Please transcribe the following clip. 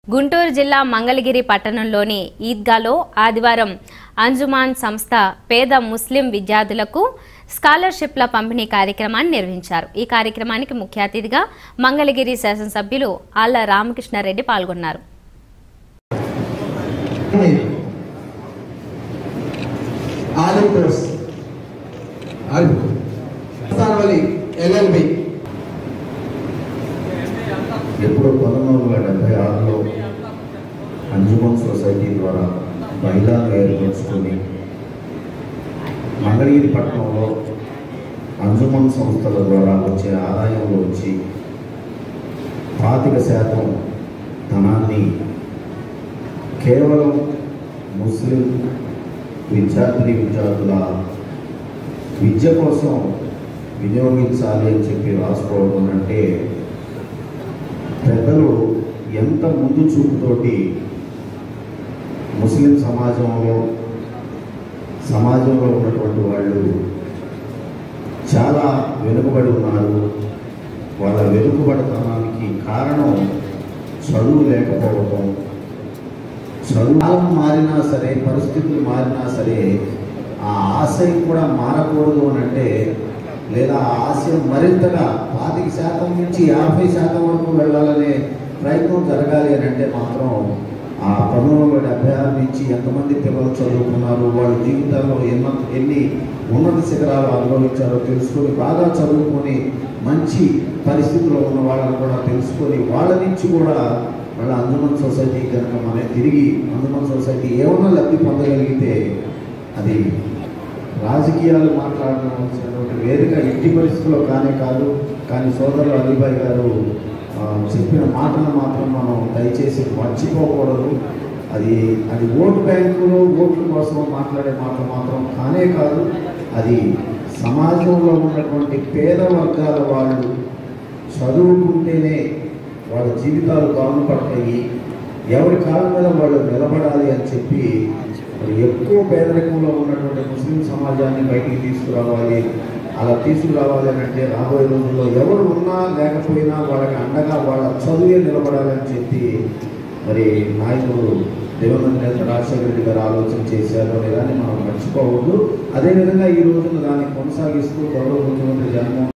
గుంటూరు జిల్లా మంగళగిరి పట్టణంలోని ఈద్గాలో ఆదివారం అంజుమాన్ సంస్థ పేద ముస్లిం విద్యార్థులకు స్కాలర్షిప్ల పంపిణీ కార్యక్రమాన్ని నిర్వహించారు ఈ కార్యక్రమానికి ముఖ్య అతిథిగా మంగళగిరి శాసనసభ్యులు ఆళ్ల రామకృష్ణారెడ్డి పాల్గొన్నారు ఆలిమ్ కోర్స్ ఆలిమ్ స్థానవలి ఎల్ఎల్బి ఎప్పుడు పంతొమ్మిది వందల డెబ్బై ఆరులో అంజుమన్ సొసైటీ ద్వారా మహిళలను ఏర్పరచుకొని మంగళగిరి పట్టణంలో అంజుమన్ సంస్థల ద్వారా వచ్చే ఆదాయంలో వచ్చి పాతిక శాతం ధనాన్ని కేవలం ముస్లిం విద్యార్థి విద్యార్థుల విద్య కోసం వినియోగించాలి అని చెప్పి రాసుకోవడం అంటే పెద్దలు ఎంత ముందు చూపుతోటి ముస్లిం సమాజంలో సమాజంలో ఉన్నటువంటి వాళ్ళు చాలా వెనుకబడి ఉన్నారు వాళ్ళ వెనుకబడితనానికి కారణం చదువు లేకపోవడం చదువు కాలం మారినా సరే పరిస్థితులు మారినా సరే ఆ ఆశయం కూడా మారకూడదు అని అంటే లేదా ఆ ఆశయం మరింతగా పాతిక శాతం నుంచి యాభై శాతం వరకు వెళ్ళాలనే ప్రయత్నం జరగాలి అని అంటే మాత్రం ఆ పంతొమ్మిది వందల డెబ్బై ఆరు నుంచి ఎంతమంది పిల్లలు చదువుకున్నారు వాళ్ళ జీవితాల్లో ఎన్న ఎన్ని ఉన్నత శిఖరాలు అనుభవించారో తెలుసుకొని బాగా చదువుకొని మంచి పరిస్థితిలో ఉన్న వాళ్ళని కూడా తెలుసుకొని వాళ్ళ నుంచి కూడా మళ్ళీ అందుమన్ సొసైటీ కనుక మనం తిరిగి అందుమన్ సొసైటీ ఏమన్నా లబ్ధి పొందగలిగితే అది రాజకీయాలు మాట్లాడవలసినటువంటి వేదిక ఎట్టి పరిస్థితుల్లో కానే కాదు కానీ సోదరులు అలీబాయ్ గారు ఆ, చెప్పిన మాటను మాత్రం మనం దయచేసి మర్చిపోకూడదు అది అది ఓటు బ్యాంకులో ఓట్ల కోసం మాట్లాడే మాట మాత్రం కానే కాదు అది సమాజంలో ఉన్నటువంటి పేద వర్గాల వాళ్ళు చదువుకుంటేనే వాళ్ళ జీవితాలు బాగుపడతాయి ఎవరి కాళ్ళ మీద వాళ్ళు నిలబడాలి అని చెప్పి మరి ఎక్కువ పేదరికంలో ఉన్నటువంటి ముస్లిం సమాజాన్ని బయటికి తీసుకురావాలి అలా తీసుకురావాలి అని అంటే రాబోయే రోజుల్లో ఎవరు ఉన్నా లేకపోయినా వాళ్ళకి అండగా వాళ్ళ చదువే నిలబడాలని చెప్పి మరి నాయకుడు దివంగత నేత రాజశేఖర రెడ్డి గారు ఆలోచన చేశారు అనే దాన్ని మనం మర్చిపోవద్దు అదేవిధంగా ఈ రోజున దాన్ని కొనసాగిస్తూ గౌరవ ముఖ్యమంత్రి జగన్మోహన్